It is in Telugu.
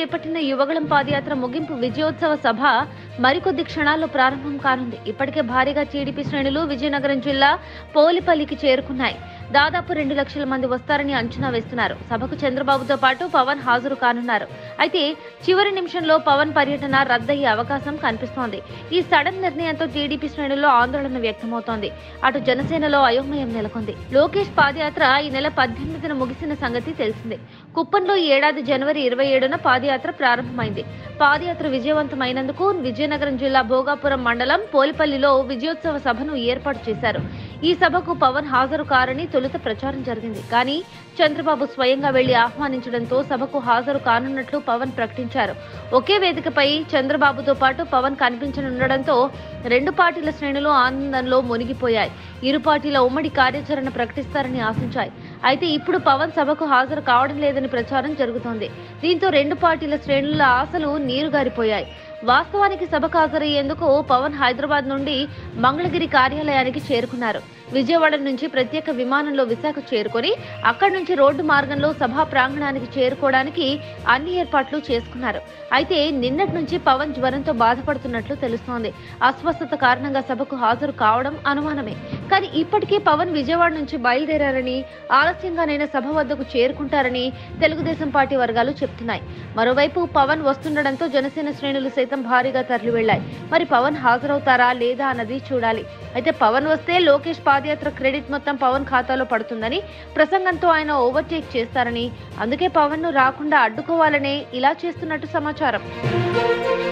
చేపట్టిన యువగళం పాదయాత్ర ముగింపు విజయోత్సవ సభ మరికొద్ది క్షణాల్లో ప్రారంభం కానుంది ఇప్పటికే భారీగా టీడీపీ శ్రేణులు విజయనగరం జిల్లా పోలిపల్లికి చేరుకున్నాయి దాదాపు రెండు లక్షల మంది వస్తారని అంచనా వేస్తున్నారు సభకు చంద్రబాబుతో పాటు పవన్ హాజరు కానున్నారు అయితే చివరి నిమిషంలో పవన్ పర్యటన రద్దయ్యే అవకాశం కనిపిస్తోంది ఈ సడన్ నిర్ణయంతో టీడీపీ శ్రేణుల్లో ఆందోళన వ్యక్తమవుతోంది అటు జనసేనలో అయోమయం నెలకొంది లోకేష్ పాదయాత్ర ఈ నెల పద్దెనిమిదిన ముగిసిన సంగతి తెలిసిందే కుప్పంలో ఈ ఏడాది జనవరి ఇరవై ఏడున పాదయాత్ర ప్రారంభమైంది పాదయాత్ర విజయవంతమైనందుకు విజయనగరం జిల్లా భోగాపురం మండలం పోలిపల్లిలో విజయోత్సవ సభను ఏర్పాటు చేశారు ఈ సభకు పవన్ హాజరు కారని తొలుత ప్రచారం జరిగింది కానీ చంద్రబాబు స్వయంగా వెళ్లి ఆహ్వానించడంతో సభకు హాజరు కానున్నట్లు పవన్ ప్రకటించారు ఒకే వేదికపై చంద్రబాబుతో పాటు పవన్ కనిపించనుండడంతో రెండు పార్టీల శ్రేణులు ఆనందంలో మునిగిపోయాయి ఇరు పార్టీల ఉమ్మడి కార్యాచరణ ప్రకటిస్తారని ఆశించాయి అయితే ఇప్పుడు పవన్ సభకు హాజరు కావడం లేదని ప్రచారం జరుగుతోంది దీంతో రెండు పార్టీల శ్రేణుల ఆశలు నీరుగారిపోయాయి వాస్తవానికి సభకు హాజరయ్యేందుకు పవన్ హైదరాబాద్ నుండి మంగళగిరి కార్యాలయానికి చేరుకున్నారు విజయవాడ నుంచి ప్రత్యేక విమానంలో విశాఖ చేరుకొని అక్కడి నుంచి రోడ్డు మార్గంలో సభా ప్రాంగణానికి చేరుకోవడానికి అన్ని ఏర్పాట్లు చేసుకున్నారు అయితే నిన్నటి నుంచి పవన్ జ్వరంతో బాధపడుతున్నట్లు తెలుస్తోంది అస్వస్థత కారణంగా సభకు హాజరు కావడం అనుమానమే కానీ ఇప్పటికే పవన్ విజయవాడ నుంచి బయలుదేరారని ఆలస్యంగానైనా సభ వద్దకు చేరుకుంటారని తెలుగుదేశం పార్టీ వర్గాలు చెప్తున్నాయి మరోవైపు పవన్ వస్తుండడంతో జనసేన శ్రేణులు సైతం భారీగా తరలి వెళ్లాయి మరి పవన్ హాజరవుతారా లేదా అన్నది చూడాలి అయితే పవన్ వస్తే లోకేష్ పాదయాత్ర క్రెడిట్ మొత్తం పవన్ ఖాతాలో పడుతుందని ప్రసంగంతో ఆయన ఓవర్టేక్ చేస్తారని అందుకే పవన్ ను రాకుండా అడ్డుకోవాలనే ఇలా చేస్తున్నట్టు సమాచారం